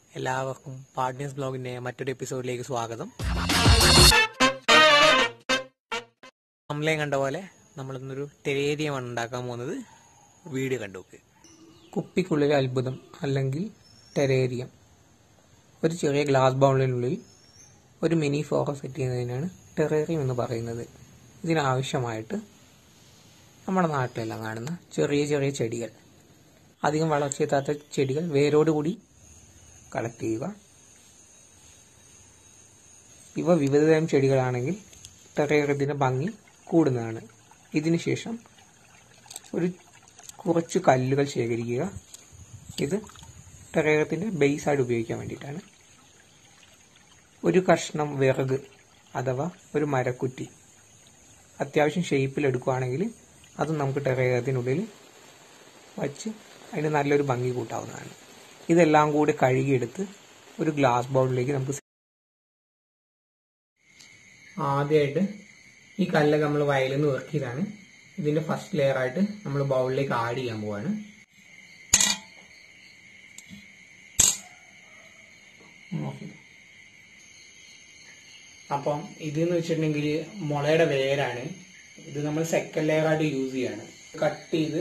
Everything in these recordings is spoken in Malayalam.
എല്ലാവർക്കും പാർട്ട്നേഴ്സ് ബ്ലോഗിന്റെ മറ്റൊരു എപ്പിസോഡിലേക്ക് സ്വാഗതം നമ്മളെ കണ്ട പോലെ നമ്മളിന്നൊരു ടെറേരിയമാണ് ഉണ്ടാക്കാൻ പോകുന്നത് വീഡിയോ കണ്ടു നോക്ക് കുപ്പിക്കുള്ളിലെ അത്ഭുതം അല്ലെങ്കിൽ ടെറേരിയം ഒരു ചെറിയ ഗ്ലാസ് ബൗളിനുള്ളിൽ ഒരു മിനി ഫോറ സെറ്റ് ചെയ്യുന്നതിനാണ് ടെറേറിയം എന്ന് പറയുന്നത് ഇതിനാവശ്യമായിട്ട് നമ്മുടെ നാട്ടിലെല്ലാം കാണുന്ന ചെറിയ ചെറിയ ചെടികൾ അധികം വളർച്ചയെത്താത്ത ചെടികൾ വേരോടുകൂടി കളക്ട് ചെയ്യുക ഇവ വിവിധതരം ചെടികളാണെങ്കിൽ ടെറേറിയത്തിൻ്റെ ഭംഗി കൂടുന്നതാണ് ഇതിനുശേഷം ഒരു കുറച്ച് കല്ലുകൾ ശേഖരിക്കുക ഇത് ടെറേറിയത്തിൻ്റെ ബേസായിട്ട് ഉപയോഗിക്കാൻ വേണ്ടിയിട്ടാണ് ഒരു കഷ്ണം വിറക് അഥവാ ഒരു മരക്കുറ്റി അത്യാവശ്യം ഷേപ്പിൽ എടുക്കുകയാണെങ്കിൽ അത് നമുക്ക് ടെറേറിയത്തിനുള്ളിൽ വച്ച് അതിന് നല്ലൊരു ഭംഗി കൂട്ടാവുന്നതാണ് ഇതെല്ലാം കൂടി കഴുകിയെടുത്ത് ഒരു ഗ്ലാസ് ബൗളിലേക്ക് നമുക്ക് ആദ്യമായിട്ട് ഈ കല്ലൊക്കെ നമ്മൾ വയലിൽ നിന്ന് ഇറക്കിയതാണ് ഇതിന്റെ ഫസ്റ്റ് ലെയർ ആയിട്ട് നമ്മൾ ബൗളിലേക്ക് ആഡ് ചെയ്യാൻ പോവാണ് അപ്പം ഇതെന്ന് വെച്ചിട്ടുണ്ടെങ്കിൽ മുളയുടെ വേരാണ് ഇത് നമ്മൾ സെക്കൻഡ് ലെയർ ആയിട്ട് യൂസ് ചെയ്യാണ് കട്ട് ചെയ്ത്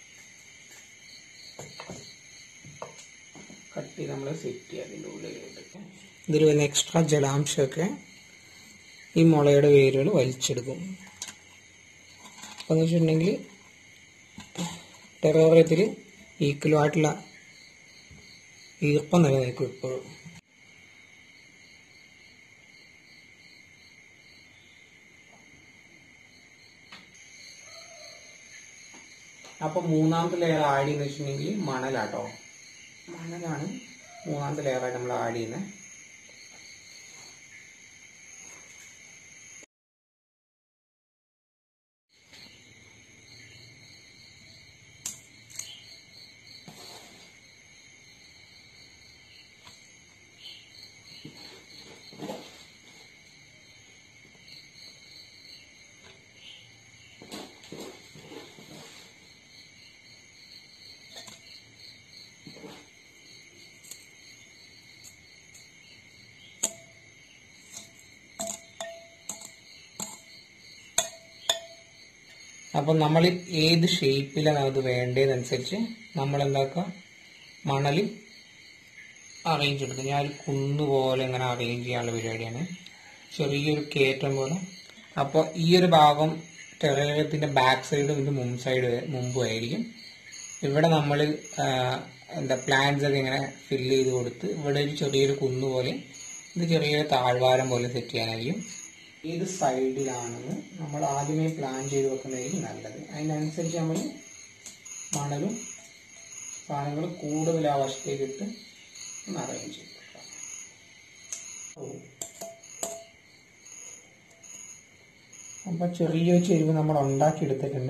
കട്ട് ചെയ്ത് നമ്മൾ സെറ്റ് ചെയ്യുക അതിൻ്റെ ഉള്ളിലേക്ക് ഇതിൽ വരുന്ന എക്സ്ട്രാ ജലാംശമൊക്കെ ഈ മുളയുടെ വേരുകൾ വലിച്ചെടുക്കും അപ്പം എന്ന് വെച്ചിട്ടുണ്ടെങ്കിൽ ടെറോറിയത്തിൽ ഈക്വലും ആയിട്ടുള്ള ഈർപ്പം നിലനിൽക്കും ഇപ്പോഴും അപ്പൊ മൂന്നാമത്തെ ലെയർ ആഡ് ചെയ്യുന്ന വെച്ചിട്ടുണ്ടെങ്കിൽ മണലാട്ടോ മണലാണ് മൂന്നാമത്തെ ലെയറായിട്ട് നമ്മൾ ആഡ് ചെയ്യുന്നത് അപ്പം നമ്മൾ ഏത് ഷേപ്പിലാണ് അത് വേണ്ടതനുസരിച്ച് നമ്മൾ എന്താക്കുക മണൽ അറേഞ്ച് എടുക്കും ഞാൻ ഒരു കുന്ന് പോലെ ഇങ്ങനെ അറേഞ്ച് ചെയ്യാനുള്ള പരിപാടിയാണ് ചെറിയൊരു കയറ്റം പോലെ അപ്പോൾ ഈ ഒരു ഭാഗം ടെറേറിയത്തിന്റെ ബാക്ക് സൈഡും ഇതിന്റെ മുമ്പ് സൈഡ് മുമ്പും ആയിരിക്കും ഇവിടെ നമ്മൾ എന്താ പ്ലാന്റ്സ് ഒക്കെ ഇങ്ങനെ ഫില്ല് ചെയ്ത് കൊടുത്ത് ഇവിടെ ഒരു ചെറിയൊരു കുന്ന് പോലെ ഇത് ചെറിയൊരു താഴ്വാരം പോലെ സെറ്റ് ചെയ്യാനായിരിക്കും ഏത് സൈഡിലാണെന്ന് നമ്മൾ ആദ്യമേ പ്ലാൻ ചെയ്ത് വെക്കുന്നതായിരിക്കും നല്ലത് അതിനനുസരിച്ച് നമ്മൾ മണലും സാധനങ്ങൾ കൂടുതൽ ആ വശത്തേക്ക് ഇട്ട് ഒന്ന് അറേഞ്ച് ചെയ്ത് വെക്കാം അപ്പോൾ ചെറിയൊരു ചെരുവ് നമ്മൾ ഉണ്ടാക്കിയെടുത്തിട്ടുണ്ട്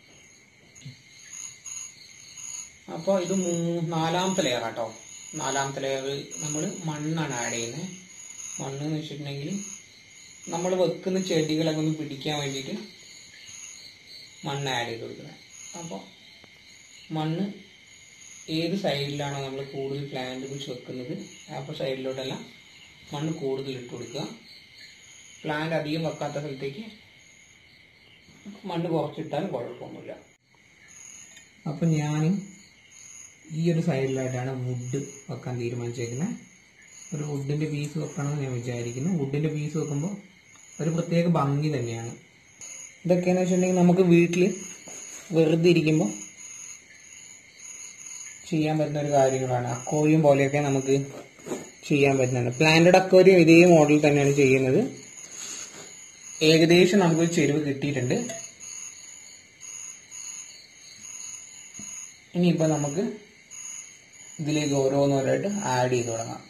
അപ്പോൾ ഇത് മൂ നാലാമത്തെ ലെയർ ആട്ടോ നാലാമത്തെ ലെയർ നമ്മൾ മണ്ണാണ് ആഡ് ചെയ്യുന്നത് മണ്ണ് എന്ന് വെച്ചിട്ടുണ്ടെങ്കിൽ നമ്മൾ വെക്കുന്ന ചെടികളൊക്കെ ഒന്ന് പിടിക്കാൻ വേണ്ടിയിട്ട് മണ്ണ് ആഡ് ചെയ്ത് കൊടുക്കുന്നത് അപ്പോൾ മണ്ണ് ഏത് സൈഡിലാണോ നമ്മൾ കൂടുതൽ പ്ലാന്റ് വെക്കുന്നത് അപ്പോൾ സൈഡിലോട്ടെല്ലാം മണ്ണ് കൂടുതൽ ഇട്ട് കൊടുക്കുക പ്ലാന്റ് അധികം വെക്കാത്ത സ്ഥലത്തേക്ക് മണ്ണ് കുറച്ചിട്ടാലും കുഴപ്പമൊന്നുമില്ല അപ്പം ഞാൻ ഈ ഒരു സൈഡിലായിട്ടാണ് വുഡ് വെക്കാൻ തീരുമാനിച്ചേക്കുന്നത് ഒരു വുഡിന്റെ പീസ് വെക്കണമെന്ന് ഞാൻ വിചാരിക്കുന്നു വുഡിന്റെ പീസ് വെക്കുമ്പോൾ ഒരു പ്രത്യേക ഭംഗി തന്നെയാണ് ഇതൊക്കെയെന്ന് വെച്ചിട്ടുണ്ടെങ്കിൽ നമുക്ക് വീട്ടിൽ വെറുതെ ഇരിക്കുമ്പോൾ ചെയ്യാൻ പറ്റുന്ന ഒരു കാര്യങ്ങളാണ് അക്കോറിയം പോലെയൊക്കെ നമുക്ക് ചെയ്യാൻ പറ്റുന്നുണ്ട് പ്ലാന്റഡ് അക്വോറിയം ഇതേ മോഡൽ തന്നെയാണ് ചെയ്യുന്നത് ഏകദേശം നമുക്കൊരു ചെരുവ് കിട്ടിയിട്ടുണ്ട് ഇനിയിപ്പോൾ നമുക്ക് ഇതിലേക്ക് ഓരോന്നോരായിട്ട് ആഡ് ചെയ്ത് തുടങ്ങാം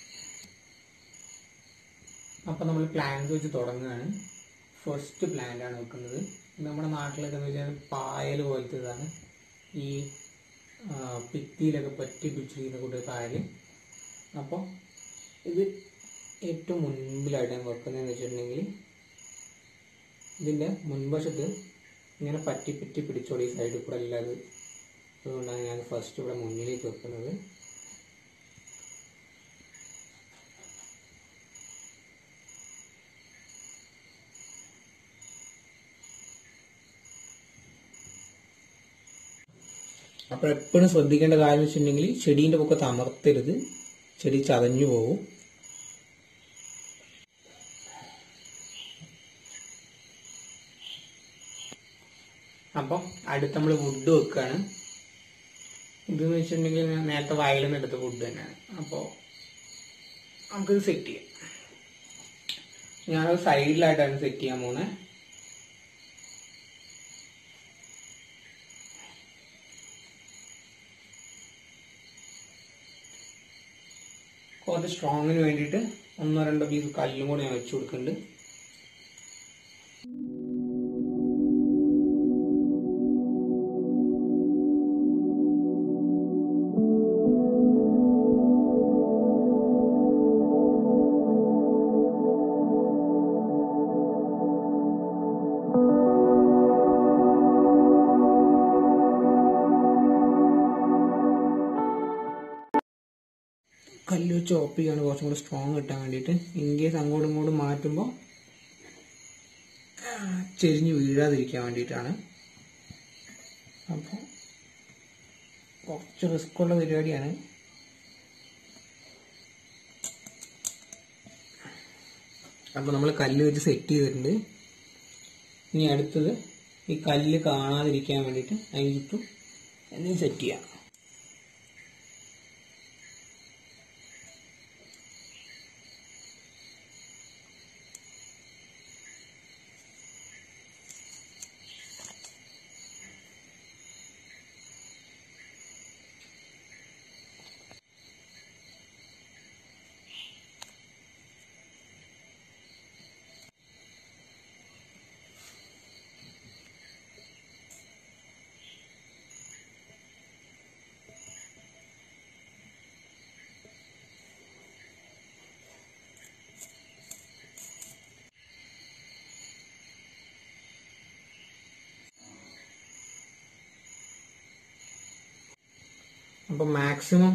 അപ്പം നമ്മൾ പ്ലാന്റ് വെച്ച് തുടങ്ങുകയാണ് ഫസ്റ്റ് പ്ലാന്റ് ആണ് വെക്കുന്നത് നമ്മുടെ നാട്ടിലൊക്കെ എന്ന് വെച്ചാൽ പായൽ പോലത്തെ ഇതാണ് ഈ ഭിത്തിയിലൊക്കെ പറ്റി പിടിച്ചിരിക്കുന്ന കൂട്ട് പായൽ അപ്പോൾ ഇത് ഏറ്റവും മുൻപിലായിട്ട് ഞാൻ വെക്കുന്നതെന്ന് വെച്ചിട്ടുണ്ടെങ്കിൽ ഇതിൻ്റെ മുൻവശത്ത് ഇങ്ങനെ പറ്റി പറ്റി പിടിച്ചോളി ഈ സൈഡിൽ കൂടെ എല്ലാം ഇത് അതുകൊണ്ടാണ് ഞാൻ ഫസ്റ്റ് ഇവിടെ മുന്നിലേക്ക് വെക്കുന്നത് അപ്പോൾ എപ്പോഴും ശ്രദ്ധിക്കേണ്ട കാര്യം വെച്ചിട്ടുണ്ടെങ്കിൽ ചെടീൻ്റെ പൊക്കത്ത് അമർത്തരുത് ചെടി ചതഞ്ഞു പോകും അപ്പോൾ അടുത്ത് നമ്മൾ വുഡ് വെക്കുകയാണ് ഇതെന്ന് വെച്ചിട്ടുണ്ടെങ്കിൽ ഞാൻ നേരത്തെ വയലിൽ നിന്ന് എടുത്ത വുഡ് തന്നെയാണ് അപ്പോൾ നമുക്കിത് സെറ്റ് ചെയ്യാം ഞാനത് സൈഡിലായിട്ടാണ് സെറ്റ് ചെയ്യാൻ പോകുന്നത് കുറച്ച് സ്ട്രോങ്ങിന് വേണ്ടിയിട്ട് ഒന്നോ രണ്ടോ പീസ് കല്ലും കൂടി ഞാൻ വെച്ച് കൊടുക്കുന്നുണ്ട് കല്ല് വെച്ച് ഓപ്പ് ചെയ്യാണ് കുറച്ചും കൂടി സ്ട്രോങ് കിട്ടാൻ വേണ്ടിയിട്ട് ഇൻ കേസ് അങ്ങോട്ടും ഇങ്ങോട്ടും മാറ്റുമ്പോൾ ചെരിഞ്ഞ് വീഴാതിരിക്കാൻ വേണ്ടിയിട്ടാണ് അപ്പോൾ കുറച്ച് റിസ്ക് ഉള്ള പരിപാടിയാണ് അപ്പോൾ നമ്മൾ കല്ല് വെച്ച് സെറ്റ് ചെയ്തിട്ടുണ്ട് ഇനി അടുത്തത് ഈ കല്ല് കാണാതിരിക്കാൻ വേണ്ടിയിട്ട് അതിന് ചുറ്റും എന്തെങ്കിലും സെറ്റ് ചെയ്യാം അപ്പം മാക്സിമം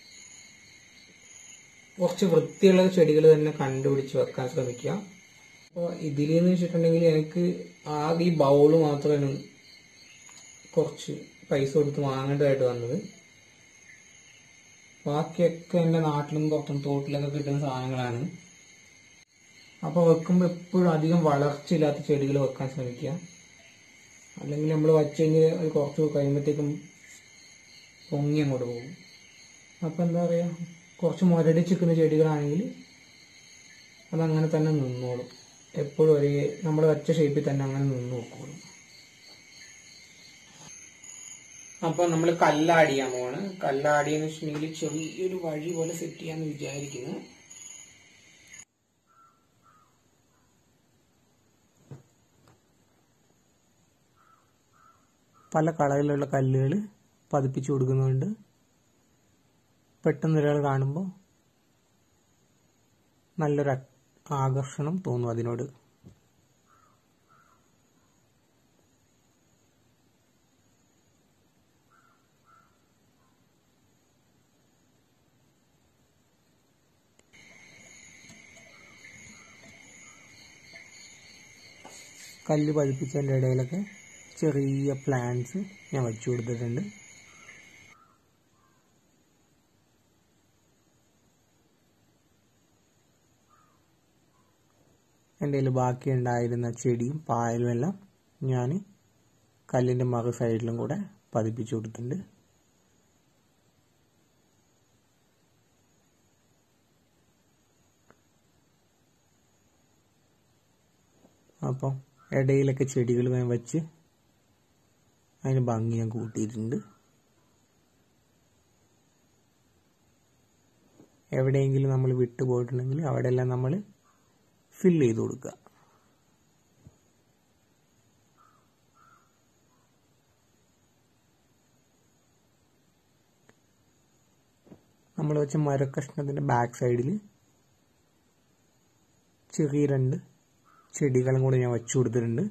കുറച്ച് വൃത്തിയുള്ള ചെടികൾ തന്നെ കണ്ടുപിടിച്ച് വെക്കാൻ ശ്രമിക്കുക അപ്പോൾ ഇതിലെന്ന് വെച്ചിട്ടുണ്ടെങ്കിൽ എനിക്ക് ആകെ ഈ ബൗള് മാത്രമാണ് കുറച്ച് പൈസ കൊടുത്ത് വാങ്ങേണ്ടതായിട്ട് വന്നത് ബാക്കിയൊക്കെ എൻ്റെ നാട്ടിലും പുറത്തും തോട്ടിലൊക്കെ കിട്ടുന്ന സാധനങ്ങളാണ് അപ്പോൾ വെക്കുമ്പോൾ എപ്പോഴും അധികം വളർച്ചയില്ലാത്ത ചെടികൾ വെക്കാൻ ശ്രമിക്കുക അല്ലെങ്കിൽ നമ്മൾ വച്ച് കഴിഞ്ഞ് ഒരു കുറച്ച് കഴിയുമ്പോഴത്തേക്കും പൊങ്ങി അങ്ങോട്ട് പോകും അപ്പം എന്താ പറയുക കുറച്ച് മുരടിച്ച് നിൽക്കുന്ന ചെടികളാണെങ്കിൽ അതങ്ങനെ തന്നെ നിന്നോളും എപ്പോഴും ഒരേ നമ്മൾ വെച്ച ഷേപ്പിൽ തന്നെ അങ്ങനെ നിന്ന് നോക്കോളും അപ്പോൾ നമ്മൾ കല്ലാടിയാൻ പോവാണ് കല്ലാടിയെന്ന് വെച്ചിട്ടുണ്ടെങ്കിൽ ചെറിയൊരു വഴി പോലെ സെറ്റ് ചെയ്യാന്ന് വിചാരിക്കുന്നു പല കളറിലുള്ള കല്ലുകൾ പതിപ്പിച്ചു കൊടുക്കുന്നുണ്ട് പെട്ടെന്ന് ഒരാൾ കാണുമ്പോൾ നല്ലൊരു ആകർഷണം തോന്നും അതിനോട് കല്ല് പതിപ്പിച്ചതിൻ്റെ ഇടയിലൊക്കെ ചെറിയ പ്ലാന്റ്സ് ഞാൻ വെച്ചു കൊടുത്തിട്ടുണ്ട് എൻ്റെ കയ്യിൽ ബാക്കി ഉണ്ടായിരുന്ന ചെടിയും പായലും എല്ലാം ഞാൻ കല്ലിൻ്റെ മറു സൈഡിലും കൂടെ പതിപ്പിച്ചു കൊടുത്തിട്ടുണ്ട് അപ്പം ഇടയിലൊക്കെ ചെടികൾ ഞാൻ വെച്ച് അതിന് ഭംഗി ഞാൻ കൂട്ടിയിട്ടുണ്ട് എവിടെയെങ്കിലും നമ്മൾ വിട്ടു പോയിട്ടുണ്ടെങ്കിൽ അവിടെയെല്ലാം നമ്മൾ ഫില്ല് ചെയ്ത് കൊടുക്കുക നമ്മൾ വെച്ച മരക്കഷ്ണത്തിൻ്റെ ബാക്ക് സൈഡിൽ ചെറിയ രണ്ട് ചെടികളും കൂടെ ഞാൻ വെച്ചു കൊടുത്തിട്ടുണ്ട്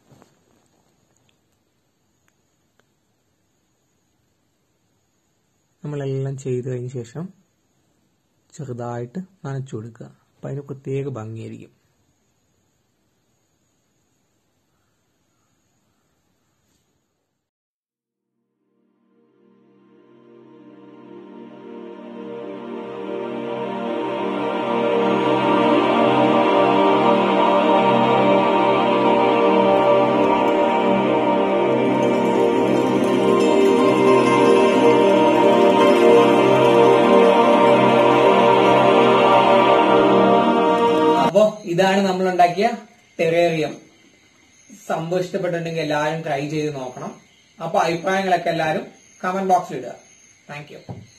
നമ്മളെല്ലാം ചെയ്ത് കഴിഞ്ഞ ശേഷം ചെറുതായിട്ട് നനച്ചു കൊടുക്കുക അപ്പം അതിന് പ്രത്യേക ഭംഗിയായിരിക്കും അപ്പോ ഇതാണ് നമ്മൾ ഉണ്ടാക്കിയ ടെറേറിയം സംഭവം ഇഷ്ടപ്പെട്ടിട്ടുണ്ടെങ്കിൽ എല്ലാവരും ട്രൈ ചെയ്ത് നോക്കണം അപ്പൊ അഭിപ്രായങ്ങളൊക്കെ എല്ലാവരും കമന്റ് ബോക്സിൽ ഇടുക താങ്ക് യു